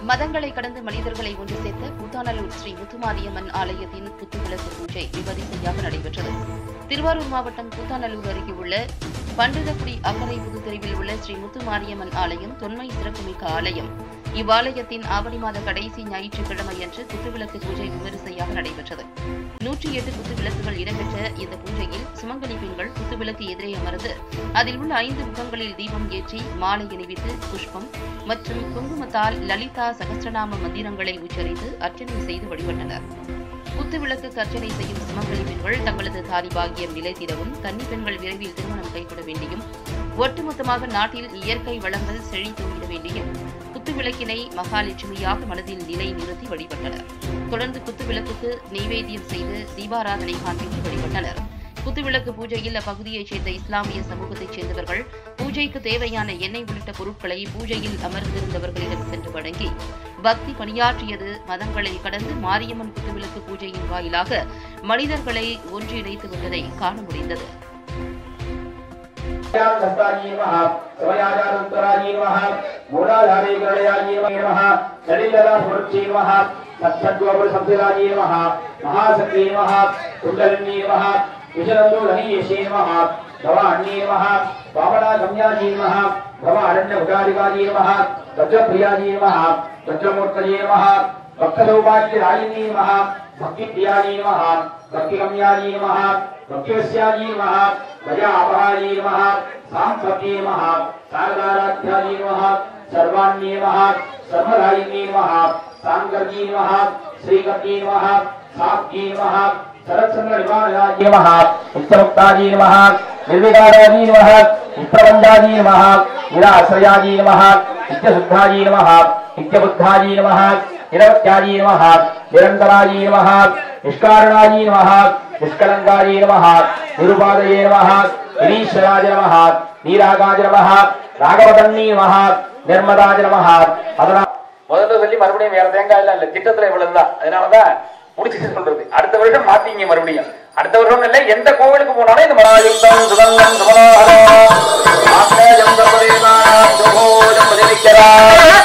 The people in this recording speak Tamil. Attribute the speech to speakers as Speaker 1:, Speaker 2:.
Speaker 1: மதங்களை கடந்து மனிதர்களை ஒன்று சேர்த்த கூத்தாநல்லூர் ஸ்ரீ முத்துமாரியம்மன் ஆலயத்தின் குத்துவிளக்கு பூஜை விமரிசையாக நடைபெற்றது திருவாரூர் மாவட்டம் கூத்தாநல்லூர் அருகே உள்ள பண்டிதக்குடி அக்கரை புதுத்தெருவில் உள்ள ஸ்ரீ முத்துமாரியம்மன் ஆலயம் தொன்மை சிறப்புமிக்க ஆலயம் இவ்வாலயத்தின் ஆவணி மாத கடைசி ஞாயிற்றுக்கிழமையன்று குத்துவிளக்கு பூஜை விமரிசையாக நடைபெற்றது நூற்றி எட்டு குத்துவிளக்குகள் இடம்பெற்ற இந்த பூஜையில் சுமங்கலி பெண்கள் குத்துவிளக்கு எதிரே அமர்ந்து அதில் உள்ள ஐந்து முகங்களில் தீபம் ஏற்றி மாலை அணிவித்து புஷ்பம் மற்றும் குங்குமத்தால் லலிதா சகஸ்ரநாம மந்திரங்களை உச்சரித்து அர்ச்சனை செய்து வழிபட்டனர் குத்துவிளக்கு அர்ச்சனை செய்யும் சுமங்கலி பெண்கள் தங்களது தாலி பாகியம் நிலைத்திடவும் கன்னி பெண்கள் விரைவில் திருமணம் கைகூட வேண்டியும் ஒட்டுமொத்தமாக நாட்டில் இயற்கை வளங்கள் செழித்தோங்கிட வேண்டியும் குத்துவிளக்கினை மகாலட்சுமியாக மனதில் நிலை நிறுத்தி வழிபட்டனர் தொடர்ந்து குத்துவிளக்குக்கு நெய்வேத்தியம் செய்து தீபாராதனை காண்பித்து வழிபட்டனர் குத்துவிளக்கு பூஜையில் அப்பகுதியைச் சேர்ந்த இஸ்லாமிய சமூகத்தைச் சேர்ந்தவர்கள் பூஜைக்கு தேவையான எண்ணெய் உள்ளிட்ட பொருட்களை பூஜையில் அமர்ந்திருந்தவர்களிடம் சென்று வழங்கி பக்தி பணியாற்றியது மதங்களை கடந்து மாரியம்மன் குத்துவிளக்கு பூஜையின் வாயிலாக மனிதர்களை ஒன்றிணைத்து விட்டதை காண முடிந்தது
Speaker 2: दस्ताजी नमः समयाजानुत्तराजी नमः मूलाधारे गणयाजी नमः सलिलता सुरक्षी नमः सत्सद्गोपुर संस्थिताजी नमः महाशक्ति नमः कुण्डलिनी नमः विशरन्दोलनीयशी नमः भवान्ये नमः वामना गम्याजी नमः भवारण्यभुटारिकाजी नमः वज्रप्रियाजी नमः वज्रमूर्तये नमः भक्तसौभाग्यरायिनी नमः भक्तिप्रियाजी नमः भक्तिगम्याजी नमः भक्तिवस्याजी नमः गजापहारी नमः साम्पत्ये नमः शारदाराध्याजी नमः सर्वाण्ये नमः सर्वदायिनी नमः साङ्गर्जी नमः श्रीगर्जी नमः साक्षी नमः सरत्सङ्गनिवारणाजी नमः उत्तमुक्ताजी नमः निर्विकाराजी नमः विप्रबन्धाजी नमः निराश्रयाजी नमः नित्यशुद्धाजी नमः नित्यबुद्धाजी नमः निरवत्याजी नमः निरन्तराजी नमः निष्कारणाजी नमः निष्कलङ्काजी नमः निरुपादये नमः गिरीश्वराज नमः நீராகாஜ நமஹ ராகவதன்னி நமஹ நிர்மதாஜ நமஹ அதனால் முதல்ல சொல்லி மறுபடியும் வேற தேங்காய் எல்லாம் இல்ல திட்டத்துல இவ்வளவுதான் அதனாலதான் முடிச்சுட்டு சொல்றது அடுத்த வருஷம் மாத்தீங்க மறுபடியும் அடுத்த வருஷம் இல்ல எந்த கோவிலுக்கு போனாலும் இந்த மராயுக்தம் சுகந்தம் சுமனோகரம் ஆக்னேயம் தம்பதேவானாம் சுபோஜம் பதிவிக்கிறார்